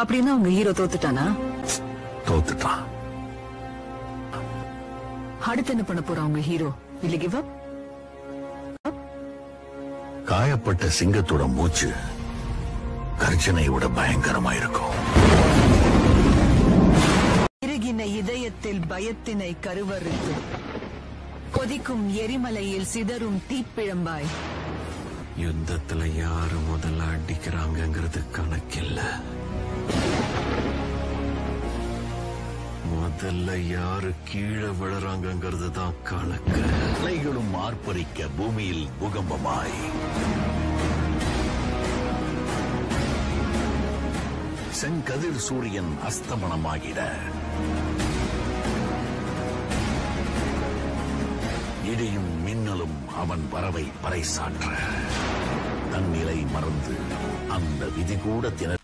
அப்படின்னா உங்க ஹீரோ தோத்துட்டானா தோத்துட்டான் அடுத்து என்ன பண்ண போறான் உங்க ஹீரோ இல்ல கிவ் அப் காயப்பட்ட சிங்கத்தோட மூச்சு கர்ஜனை விட பயங்கரமா இருக்கும் இறுகின இதயத்தில் பயத்தினை கருவறுத்து கொதிக்கும் எரிமலையில் சிதறும் தீப்பிழம்பாய் யுத்தத்துல யாரு முதல்ல அடிக்கிறாங்கங்கிறது கணக்கில்ல முதல்ல யாரு கீழே விழுறாங்கங்கிறது தான் கணக்கு அலைகளும் ஆர்ப்பரிக்க பூமியில் பூகம்பமாய் செங்கதிர் சூரியன் அஸ்தமனமாகிட இடியும் மின்னலும் அவன் வரவை பறைசாற்ற தன்னிலை மறந்து அந்த விதி கூட திணற